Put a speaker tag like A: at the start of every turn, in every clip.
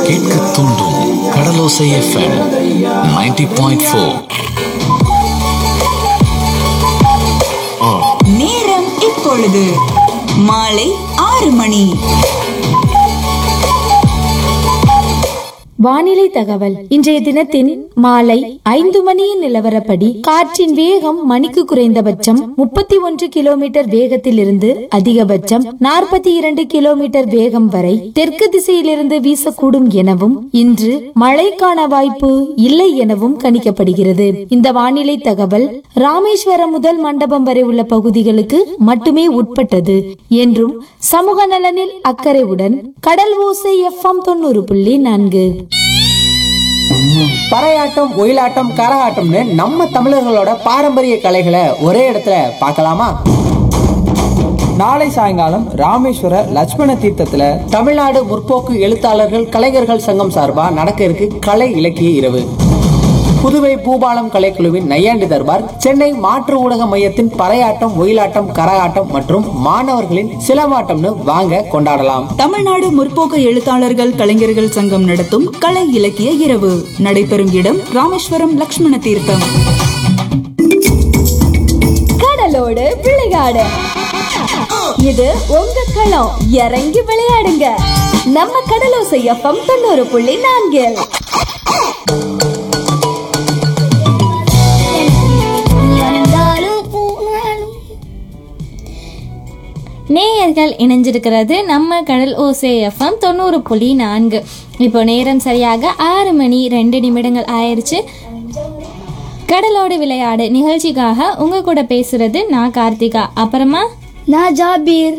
A: கேட்க தூண்டும் கடலோசை FM 90.4 point four
B: நேரம் இப்பொழுது மாலை ஆறு மணி
C: வானிலை தகவல் இன்றைய தினத்தின் மாலை ஐந்து மணியின் நிலவரப்படி காற்றின் வேகம் மணிக்கு குறைந்தபட்சம் முப்பத்தி ஒன்று கிலோமீட்டர் வேகத்தில் இருந்து அதிகபட்சம் நாற்பத்தி இரண்டு கிலோமீட்டர் வேகம் வரை தெற்கு திசையிலிருந்து வீசக்கூடும் எனவும் இன்று மழைக்கான வாய்ப்பு இல்லை எனவும் கணிக்கப்படுகிறது இந்த வானிலை தகவல் ராமேஸ்வரம் முதல் மண்டபம் வரை உள்ள பகுதிகளுக்கு மட்டுமே உட்பட்டது என்றும் சமூக நலனில் அக்கறையுடன் கடல் ஓசை எஃப்எம் தொண்ணூறு புள்ளி நான்கு
D: பறையாட்டம் ஒயிலாட்டம் கரகாட்டம்னு நம்ம தமிழர்களோட பாரம்பரிய கலைகளை ஒரே இடத்துல பார்க்கலாமா நாளை சாயங்காலம் ராமேஸ்வர லட்சுமண தீர்த்தத்துல தமிழ்நாடு முற்போக்கு எழுத்தாளர்கள் கலைஞர்கள் சங்கம் சார்பா நடக்க இருக்கு கலை இலக்கிய இரவு புதுவை பூபாலம் கலைக்குழுவின் நையாண்டி தர்பார் சென்னை மாற்று ஊடக மையத்தின் பறையாட்டம் ஒயிலாட்டம் கரகாட்டம் மற்றும் மாணவர்களின் சிலம்பாட்டம்னு வாங்க கொண்டாடலாம்
B: தமிழ்நாடு முற்போக்கு எழுத்தாளர்கள் கலைஞர்கள் சங்கம் நடத்தும் கலை இலக்கிய இரவு நடைபெறும் இடம் ராமேஸ்வரம் லக்ஷ்மண தீர்த்தம்
E: கடலோடு விளையாடு இது உங்க களம் இறங்கி விளையாடுங்க நம்ம கடலோசை எஃப்எம் தொண்ணூறு புள்ளி நான்கில்
F: நேயர்கள் இணைஞ்சிருக்கிறது நம்ம கடல் ஓசை எஃப்எம் தொண்ணூறு புள்ளி நான்கு இப்போ நேரம் சரியாக ஆறு மணி ரெண்டு நிமிடங்கள் ஆயிடுச்சு கடலோடு விளையாடு நிகழ்ச்சிக்காக உங்க கூட பேசுறது நான் கார்த்திகா அப்புறமா
G: நான் ஜாபீர்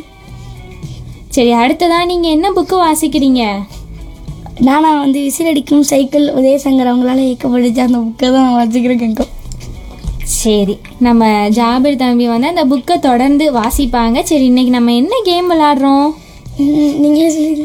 F: சரி அடுத்ததா நீங்க என்ன புக்கு வாசிக்கிறீங்க
G: நானா வந்து விசில் அடிக்கும் சைக்கிள் உதயசங்கர் அவங்களால இயக்கப்படுச்சு அந்த புக்கை தான் நான் வச்சுக்கிறேன்
F: சரி நம்ம ஜாபிர் தம்பி வந்து அந்த புக்கை தொடர்ந்து வாசிப்பாங்க சரி இன்னைக்கு நம்ம என்ன கேம் விளாடுறோம்
G: நீங்களே சொல்லுங்க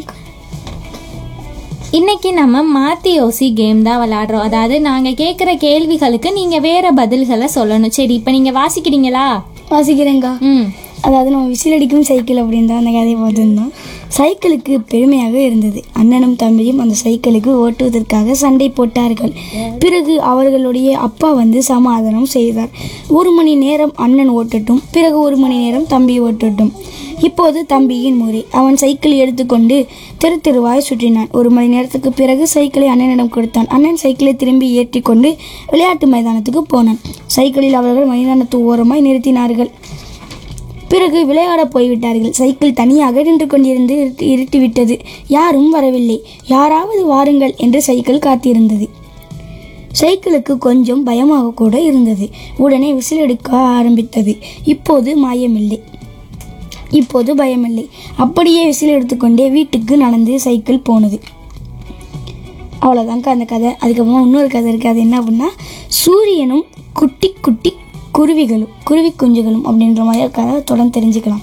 F: இன்னைக்கு நம்ம மாத்தி யோசி கேம் தான் விளையாடுறோம் அதாவது நாங்க கேட்குற கேள்விகளுக்கு நீங்க வேற பதில்களை சொல்லணும் சரி இப்போ நீங்க வாசிக்கிறீங்களா
G: வாசிக்கிறேங்க்கா
F: ம்
G: அதாவது நம்ம விசில் அடிக்கும் சைக்கிள் அப்படின்னு தான் அந்த கதையை பார்த்துருந்தோம் சைக்கிளுக்கு பெருமையாக இருந்தது அண்ணனும் தம்பியும் அந்த சைக்கிளுக்கு ஓட்டுவதற்காக சண்டை போட்டார்கள் பிறகு அவர்களுடைய அப்பா வந்து சமாதானம் செய்தார் ஒரு மணி நேரம் அண்ணன் ஓட்டட்டும் பிறகு ஒரு மணி நேரம் தம்பி ஓட்டட்டும் இப்போது தம்பியின் முறை அவன் சைக்கிள் எடுத்துக்கொண்டு தெரு தெருவாய் சுற்றினான் ஒரு மணி நேரத்துக்கு பிறகு சைக்கிளை அண்ணனிடம் கொடுத்தான் அண்ணன் சைக்கிளை திரும்பி ஏற்றி கொண்டு விளையாட்டு மைதானத்துக்கு போனான் சைக்கிளில் அவர்கள் மைதானத்து ஓரமாய் நிறுத்தினார்கள் பிறகு விளையாடப் போய்விட்டார்கள் சைக்கிள் தனியாக நின்று கொண்டிருந்து இருட்டு- இருட்டிவிட்டது யாரும் வரவில்லை யாராவது வாருங்கள் என்று சைக்கிள் காத்திருந்தது சைக்கிளுக்கு கொஞ்சம் பயமாக கூட இருந்தது உடனே விசில் எடுக்க ஆரம்பித்தது இப்போது மாயமில்லை இப்போது பயமில்லை அப்படியே விசில் எடுத்துக்கொண்டே வீட்டுக்கு நடந்து சைக்கிள் போனது அவ்வளோதாங்க அந்த கதை அதுக்கப்புறமா இன்னொரு கதை இருக்குது அது என்ன அப்படின்னா சூரியனும் குட்டி குட்டி குருவிகளும் குருவி குஞ்சுகளும் அப்படின்ற மாதிரி கதை தொடர்ந்து தெரிஞ்சுக்கலாம்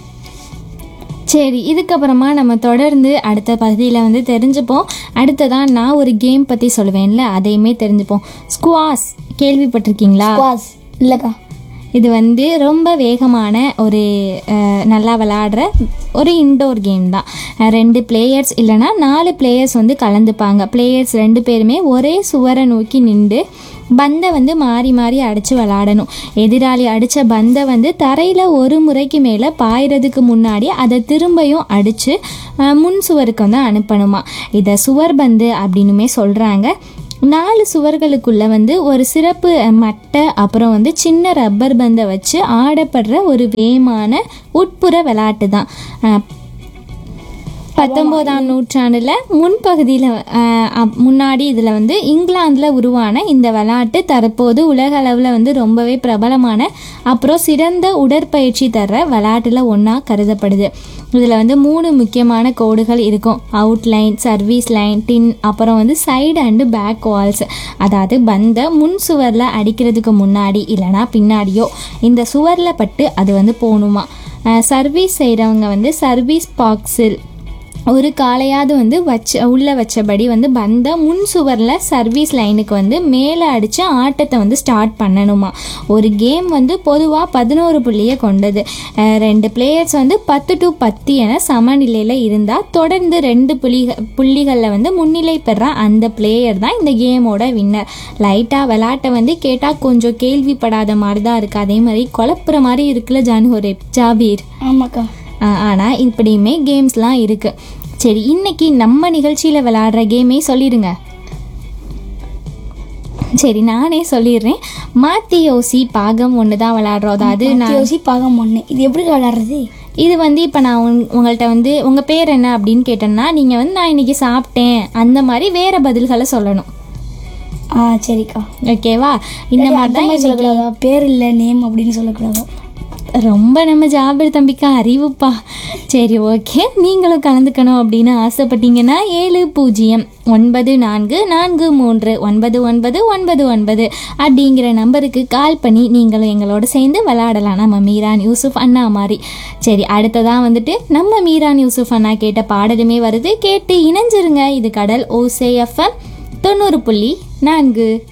F: சரி இதுக்கப்புறமா நம்ம தொடர்ந்து அடுத்த பகுதியில் வந்து தெரிஞ்சுப்போம் அடுத்ததான் நான் ஒரு கேம் பற்றி சொல்லுவேன்ல அதையுமே தெரிஞ்சுப்போம் ஸ்குவாஸ் கேள்விப்பட்டிருக்கீங்களா
G: வாஸ் இல்லைக்கா
F: இது வந்து ரொம்ப வேகமான ஒரு அஹ், நல்லா விளையாடுற ஒரு இன்டோர் கேம் தான் அஹ், ரெண்டு பிளேயர்ஸ் இல்லைன்னா நாலு பிளேயர்ஸ் வந்து கலந்துப்பாங்க பிளேயர்ஸ் ரெண்டு பேருமே ஒரே சுவரை நோக்கி நின்று பந்தை வந்து மாறி மாறி அடித்து விளாடணும் எதிராளி அடித்த பந்தை வந்து தரையில் ஒரு முறைக்கு மேலே பாயறதுக்கு முன்னாடி அதை திரும்பியும் அடித்து முன் சுவருக்கு வந்து அனுப்பணுமா இதை சுவர் பந்து அப்படின்னுமே சொல்கிறாங்க நாலு சுவர்களுக்குள்ள வந்து ஒரு சிறப்பு அஹ், மட்டை அப்புறம் வந்து சின்ன ரப்பர் பந்தை வச்சு ஆடப்படுற ஒரு வேகமான உட்புற விளையாட்டு தான் அஹ், பத்தொம்போதாம் நூற்றாண்டில் முன்பகுதியில் முன்னாடி இதில் வந்து இங்கிலாந்தில் உருவான இந்த விளையாட்டு தற்போது உலக அளவில் வந்து ரொம்பவே பிரபலமான அப்புறம் சிறந்த உடற்பயிற்சி தர்ற விளையாட்டில் ஒன்றா கருதப்படுது இதில் வந்து மூணு முக்கியமான கோடுகள் இருக்கும் அவுட்லைன் சர்வீஸ் லைன் டின் அப்புறம் வந்து சைடு அண்டு பேக் வால்ஸ் அதாவது பந்தை முன் சுவரில் அடிக்கிறதுக்கு முன்னாடி இல்லைனா பின்னாடியோ இந்த சுவரில் பட்டு அது வந்து போகணுமா சர்வீஸ் செய்கிறவங்க வந்து சர்வீஸ் பாக்ஸில் ஒரு காலையாவது வந்து வச்ச உள்ளே வச்சபடி வந்து பந்த முன் சுவரில் சர்வீஸ் லைனுக்கு வந்து மேலே அடித்து ஆட்டத்தை வந்து ஸ்டார்ட் பண்ணணுமா ஒரு கேம் வந்து பொதுவாக பதினோரு புள்ளியை கொண்டது அஹ் ரெண்டு பிளேயர்ஸ் வந்து பத்து டு பத்து என சமநிலையில் இருந்தால் தொடர்ந்து ரெண்டு புள்ளிக புள்ளிகளில் வந்து முன்னிலை பெற அந்த பிளேயர் தான் இந்த கேமோட வின்னர் லைட்டாக விளாட்டை வந்து கேட்டால் கொஞ்சம் கேள்விப்படாத மாதிரி தான் இருக்குது அதே மாதிரி குழப்புற மாதிரி இருக்குல்ல ஜானுஹோரே ஜாபீர்
G: ஆமாக்கா
F: ஆனால் இப்படியுமே கேம்ஸ்லாம் இருக்குது சரி இன்னைக்கு நம்ம நிகழ்ச்சியில் விளையாடுற கேமே சொல்லிடுங்க சரி நானே சொல்லிடுறேன் மாத்தி யோசி பாகம் ஒன்று தான் விளையாடுறோம் அதாவது நான்
G: யோசி பாகம் ஒன்று இது எப்படி விளாடுறது
F: இது வந்து இப்போ நான் உங் உங்கள்கிட்ட வந்து உங்கள் பேர் என்ன அப்படின்னு கேட்டேன்னா நீங்கள் வந்து நான் இன்னைக்கு சாப்பிட்டேன் அந்த மாதிரி வேறு பதில்களை சொல்லணும்
G: ஆ சரிக்கா
F: ஓகேவா இந்த
G: இந்த
F: மாதிரி தான்
G: மாதிரி சொல்லக்கூடாதா பேர் இல்லை நேம் அப்படின்னு சொல்லக்கூடாதா
F: ரொம்ப நம்ம ஜாபிர் தம்பிக்கா அறிவுப்பா சரி ஓகே நீங்களும் கலந்துக்கணும் அப்படின்னு ஆசைப்பட்டீங்கன்னா ஏழு பூஜ்ஜியம் ஒன்பது நான்கு நான்கு மூன்று ஒன்பது ஒன்பது ஒன்பது ஒன்பது அப்படிங்கிற நம்பருக்கு கால் பண்ணி நீங்களும் எங்களோட சேர்ந்து விளையாடலாம் நம்ம மீரான் யூசுஃப் அண்ணா மாதிரி சரி அடுத்ததான் வந்துட்டு நம்ம மீரான் யூசுஃப் அண்ணா கேட்ட பாடலுமே வருது கேட்டு இணைஞ்சிருங்க இது கடல் ஓசே எஃப்எம் தொண்ணூறு புள்ளி நான்கு